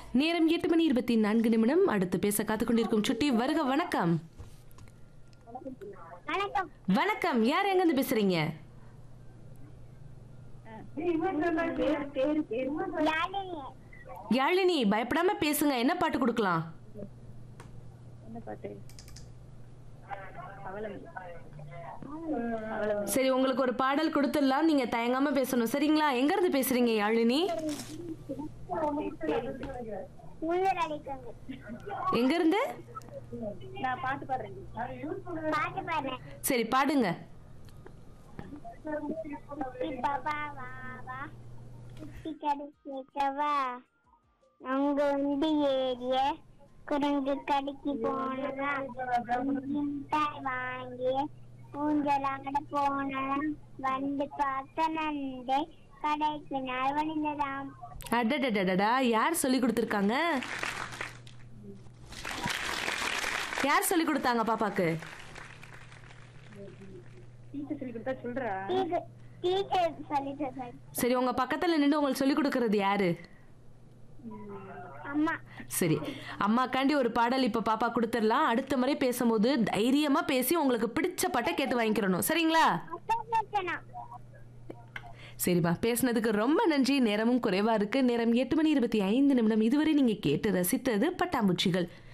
நேரம் எட்டு மணி இருபத்தி நான்கு நிமிடம் அடுத்து பேச காத்துக்கொண்டிருக்கும் சுட்டி வருக வணக்கம் வணக்கம் வணக்கம் யார் எங்கிருந்து பேசுறீங்க யாழினி யாழினி பயப்படாம பேசுங்க என்ன பாட்டு கொடுக்கலாம் சரி உங்களுக்கு ஒரு பாடல் கொடுத்துடலாம் நீங்க தயங்காம பேசணும் சரிங்களா எங்க இருந்து பேசுறீங்க யாழினி உள்ளூர் அடிக்கங்க எங்க இருந்து பாட்டு பாடுறேன் சரி பாடுங்க இப்ப வா வா வா குட்டி கடை கேட்கவா அங்க வந்து ஏறிய குரங்கு கடைக்கு போனதா மிட்டாய் வாங்கிய ஊஞ்சலாட போனதா வந்து பார்த்த நண்டே கடைக்கு நாள் வணிந்ததாம் அடடடடடா யார் சொல்லி கொடுத்துருக்காங்க யார் சொல்லி கொடுத்தாங்க பாப்பாக்கு டீச்சர் டீச்சர் சொல்லிட்டு சொன்னாங்க. சரி உங்க பக்கத்துல நின்று உங்களுக்கு சொல்லி கொடுக்கறது யாரு அம்மா சரி அம்மாக்காண்டி ஒரு பாடல் இப்ப பாப்பா கொடுத்துடலாம் அடுத்த முறை பேசும்போது தைரியமா பேசி உங்களுக்கு பிடிச்ச பாட்டை கேட்டு வாங்கிக்கிறணும் சரிங்களா அப்பா பேசனா சரிப்பா பேசுனதுக்கு ரொம்ப நன்றி நேரமும் குறைவா இருக்கு நேரம் எட்டு மணி இருபத்தி ஐந்து நிமிடம் இதுவரை நீங்க கேட்டு ரசித்தது பட்டாம்பூச்சிகள்